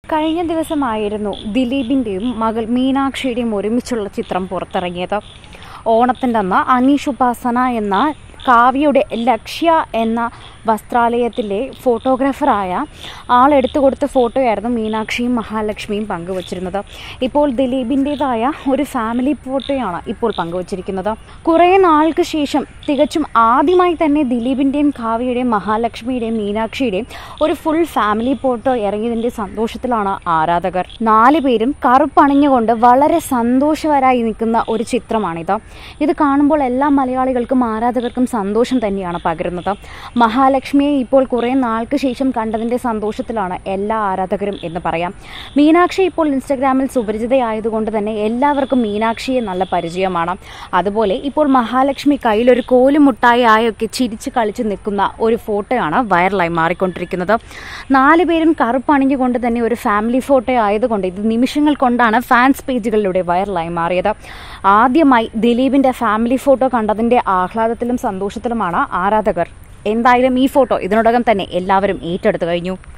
കഴിഞ്ഞ ദിവസമായിരുന്നു ദിലീപിൻ്റെയും മകൾ മീനാക്ഷിയുടെയും ഒരുമിച്ചുള്ള ചിത്രം പുറത്തിറങ്ങിയത് ഓണത്തിൻ്റെ അന്ന് അനീഷ് ഉപാസന എന്ന കാവ്യയുടെ ലക്ഷ്യ എന്ന വസ്ത്രാലയത്തിലെ ഫോട്ടോഗ്രാഫറായ ആൾ എടുത്തു കൊടുത്ത ഫോട്ടോയായിരുന്നു മീനാക്ഷിയും മഹാലക്ഷ്മിയും പങ്കുവച്ചിരുന്നത് ഇപ്പോൾ ദിലീപിൻ്റേതായ ഒരു ഫാമിലി ഫോട്ടോയാണ് ഇപ്പോൾ പങ്കുവച്ചിരിക്കുന്നത് കുറേ നാൾക്ക് ശേഷം തികച്ചും ആദ്യമായി തന്നെ ദിലീപിൻ്റെയും കാവ്യയുടെയും മഹാലക്ഷ്മിയുടെയും മീനാക്ഷിയുടെയും ഒരു ഫുൾ ഫാമിലി ഫോട്ടോ ഇറങ്ങിയതിൻ്റെ സന്തോഷത്തിലാണ് ആരാധകർ നാല് പേരും കറുപ്പണിഞ്ഞുകൊണ്ട് വളരെ സന്തോഷവരായി നിൽക്കുന്ന ഒരു ചിത്രമാണിത് ഇത് കാണുമ്പോൾ എല്ലാ മലയാളികൾക്കും ആരാധകർക്കും സന്തോഷം തന്നെയാണ് പകരുന്നത് മഹാലക്ഷ്മിയെ ഇപ്പോൾ കുറേ നാൾക്ക് ശേഷം കണ്ടതിൻ്റെ സന്തോഷത്തിലാണ് എല്ലാ ആരാധകരും എന്ന് പറയാം മീനാക്ഷി ഇപ്പോൾ ഇൻസ്റ്റഗ്രാമിൽ സുപരിചിതയായതുകൊണ്ട് തന്നെ എല്ലാവർക്കും മീനാക്ഷിയെ നല്ല പരിചയമാണ് അതുപോലെ ഇപ്പോൾ മഹാലക്ഷ്മി കയ്യിലൊരു കോലുമുട്ടായി ആയൊക്കെ ചിരിച്ച് കളിച്ച് നിൽക്കുന്ന ഒരു ഫോട്ടോയാണ് വൈറലായി മാറിക്കൊണ്ടിരിക്കുന്നത് നാല് പേരും കറുപ്പണിഞ്ഞുകൊണ്ട് തന്നെ ഒരു ഫാമിലി ഫോട്ടോ ആയതുകൊണ്ട് ഇത് നിമിഷങ്ങൾ കൊണ്ടാണ് ഫാൻസ് പേജുകളിലൂടെ വൈറലായി മാറിയത് ആദ്യമായി ദിലീപിൻ്റെ ഫാമിലി ഫോട്ടോ കണ്ടതിൻ്റെ ആഹ്ലാദത്തിലും സന്തോഷത്തിലുമാണ് ആരാധകർ എന്തായാലും ഈ ഫോട്ടോ ഇതിനോടകം തന്നെ എല്ലാവരും ഏറ്റെടുത്തു കഴിഞ്ഞു